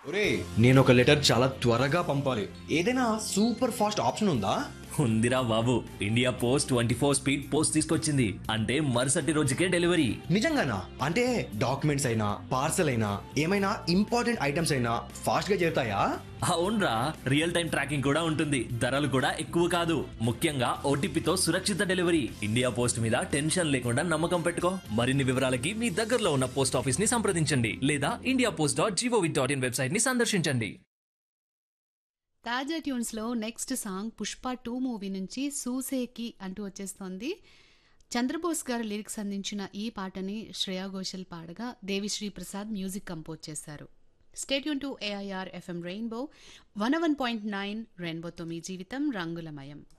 ఒరే నేను ఒక లెటర్ చాలా త్వరగా పంపాలి ఏదైనా సూపర్ ఫాస్ట్ ఆప్షన్ ఉందా ఉందిరా బాబు India post twenty four speed post తీసుకొచ్చింది అంటే మరుసటి రోజుకే డెలివరీ నిజంగానా అంటే డాక్యుమెంట్స్ అయినా పార్సల్ అయినా ఏమైనా ఇంపార్టెంట్ ఐటమ్స్ అయినా ఫాస్ట్ గా చేరుతాయా అవునరా రియల్ టైం ట్రాకింగ్ కూడా ఉంటుంది ధరలు కూడా ఎక్కువ కాదు ముఖ్యంగా ఓటీపీతో సురక్షిత డెలివరీ ఇండియా పోస్ట్ మీద టెన్షన్ లేకుండా నమ్మకం పెట్టుకో మరిన్ని వివరాలకి మీ దగ్గరలో ఉన్న పోస్ట్ ఆఫీస్ ని సంప్రదించండి లేదా India post dot gov dot in website ని సందర్శించండి తాజా ట్యూన్స్లో next song Pushpa two movie నుంచి సూసేకి అంటూ వచ్చేస్తోంది చంద్రబోస్ గారు లిరిక్స్ అందించిన ఈ పాటని శ్రేయా ఘోషల్ పాడగా దేవిశ్రీ ప్రసాద్ మ్యూజిక్ కంపోజ్ చేశారు stay tune to AIR FM rainbow one one point nine రెయిన్బోతో మీ జీవితం రంగులమయం